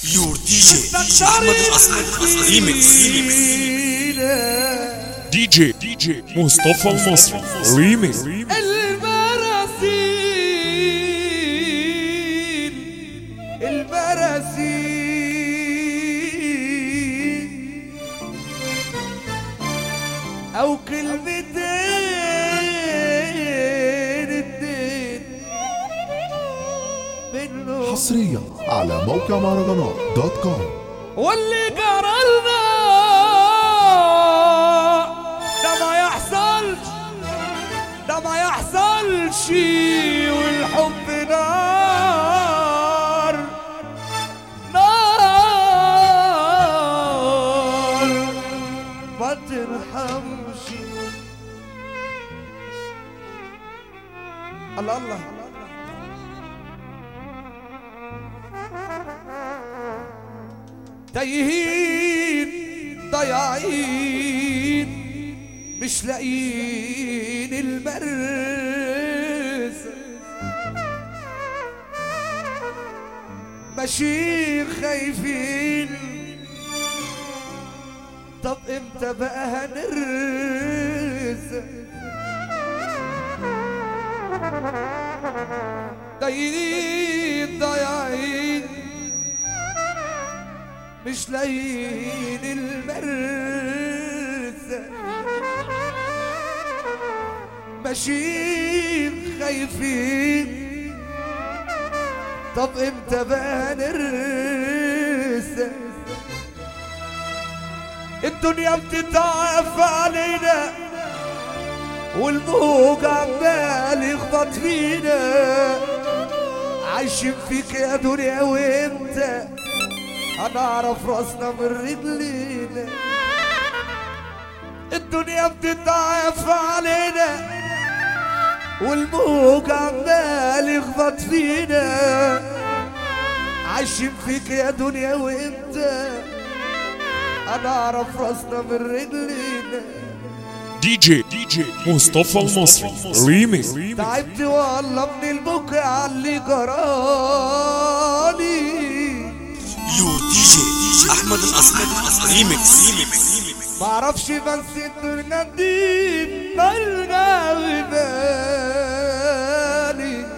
يور دي جي احمد الاصلي ريميكس دي جي دي جي مصطفى المصري ريميكس البرازيل البرازيل او كلمتين اتنين منه حصريا على موقع مهرجانات دوت كوم واللي جرالنا ده ما يحصلش ده ما يحصلش والحب نار نار ما ترحمش الله الله تايهين ضايعين مش لاقيين المرس ماشيين خايفين طب امتى بقى هنرس تايهين ضايعين مش لاقيين المرسى ماشيين خايفين طب امتى بقى نرسى الدنيا بتتعف علينا والموج عمال يخبط فينا عايشين فيك يا دنيا وانت هنعرف راسنا من رجلينا الدنيا بتتعف علينا والموج عمال يخبط فينا عايشين فيك يا دنيا وانت هنعرف راسنا من رجلينا دي جي دي جي مصطفى المصري ريميكس تعبت والله من البكا على اللي جرالي يور دي جي احمد الاصلي ريميكس معرفش بس الدنيا دي مالنا وبالي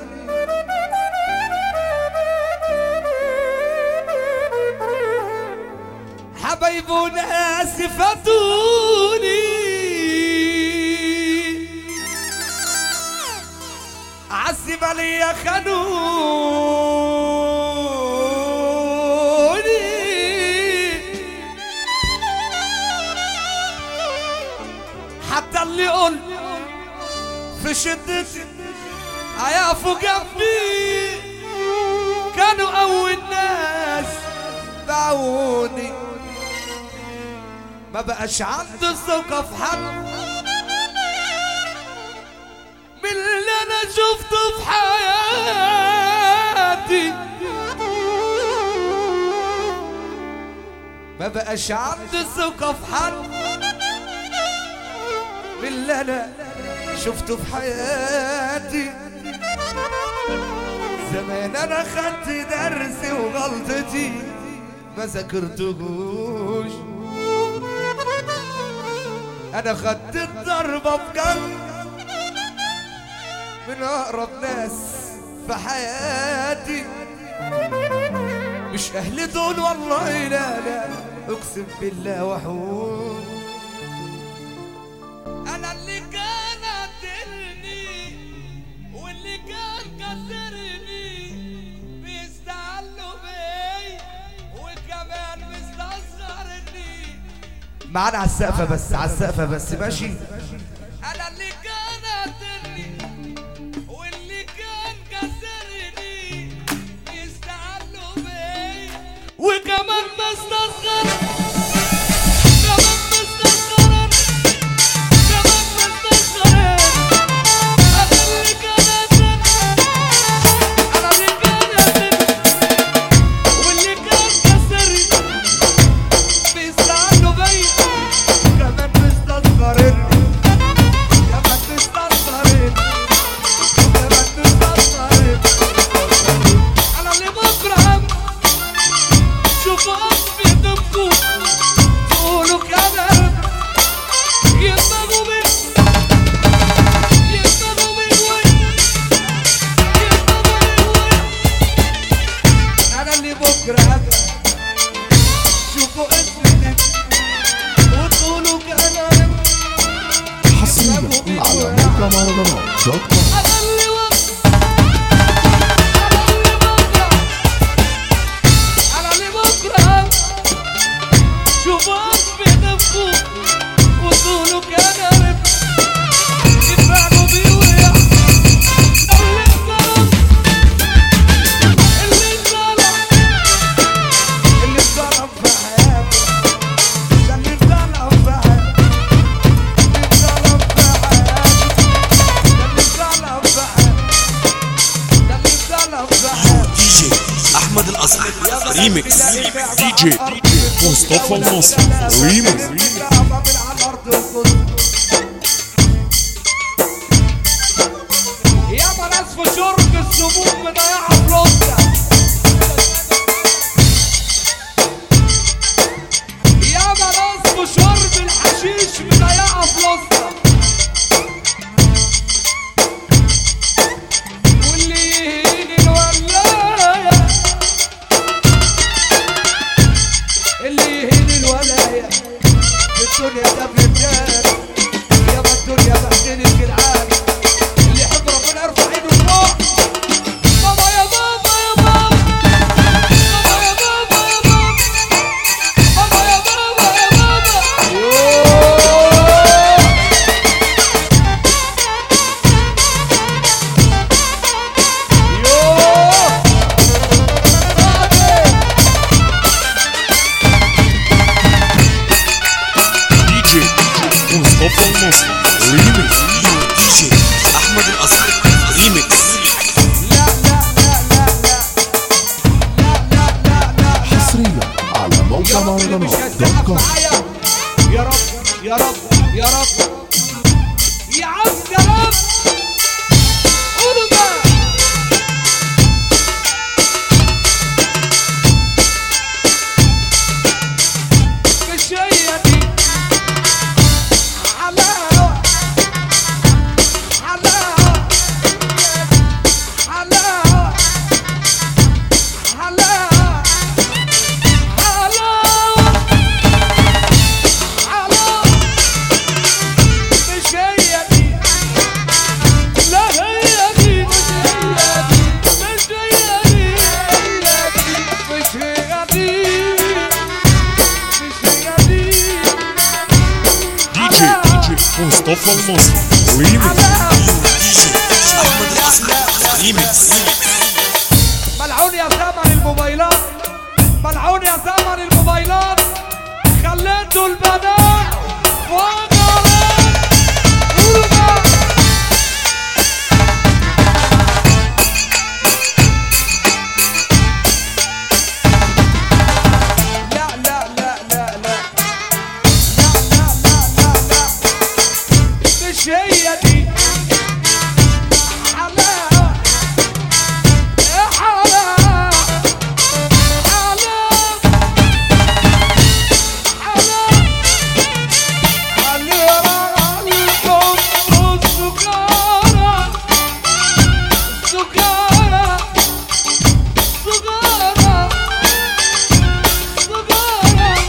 حبايب وناس فاتوني عذب عليا خانوني حتى اللي قلت في شدتي هيقفوا جنبي كانوا اول ناس باعوني ما بقاش عندي ثقة في حد من اللي انا شفته في حياتي ما بقاش عندي ثقة في حد من اللي انا شفته في حياتي زمان انا خدت درسي وغلطتي ما ذاكرتهوش انا خدت الضربة بجد من اقرب ناس في حياتي مش اهل دول والله لا لا اقسم بالله وحود انا اللي كان قتلني واللي كان كسرني بيستعلوا بي وكمان مستصغرني معانا على السقفة بس على السقفة بس ماشي انا اللي كان قتلني واللي كان كسرني بيستعلوا بي وكمان مستصغر كمان مستصغر كمان مستصغر انا اللي كان قتلني انا اللي كان قتلني واللي كان كسرني بيستعلوا بيا كمان مستصغرني كمان مستصغرني كمان مستصغرني بكره ابقى شوفوا اسمي وتقولوا كلام حصريا على موقع مهرجانات دوت كوم انا اللي وقت انا اللي بكره شوفوا اسمي نفسه وتقولوا كلام يفعلوا بيه ويا اللي اتظلم اللي اتظلم في حياته ده اللي اتظلم في حياته اللي اتظلم في حياته ده اللي اتظلم في حياته ده اللي اتظلم في حياته دي جي احمد الاصغر ريميكس دي جي مصطفى المصري ريميكس يا ناس في شرب السموم مضيعة فلوسها يا ناس في شرب الحشيش مضيعة فلوسها واللي يهين الولاية اللي يهين الولاية في الدنيا ده برجال يابا الدنيا بهدلت جدعان اللي يحب ربنا يرفع ايده فوق بابا يا بابا يا بابا بابا يا بابا يا بابا بابا يا بابا يا بابا يوه. يوه. دي جي مصطفى المصري ريميكس دي جي احمد الاصغر ريميكس لا لا لا لا لا لا لا لا لا حصريا على موقع يا رب اللي مش مهرجانات دوت هيسقف كوم معايا يا رب يا رب يا رب يا عم يا رب قولوا بقى مش هي دي حلاوة حلاوة حلاوة حلاوة حلاوة حلاوة مش هي دي لا هي دي مش هي دي مش هي دي مش هي دي دي جي دي جي مصطفى المصري ريميكس دي جي احمد الاصغر ريميكس ملعون يا زمن الموبايلات ملعون يا زمن الموبايلات خليتوا البنات وقرات قولوا بقى لا لا لا لا لا لا لا لا لا لا مش هي دي حلاوة يا حلاوة حلاوة حلاوة حلاوة الحب والسكارى سكارى سكارى سكارى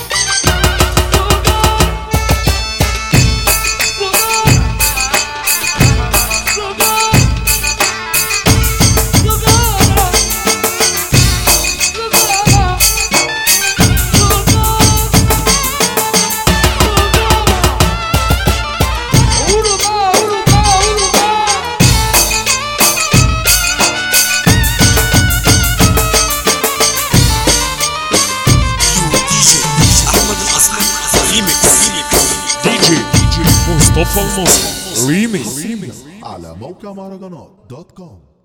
دي جي احمد الاصغر ريميكس دي جي دي جي مصطفى المصري ريميكس على موقع مهرجانات دوت كوم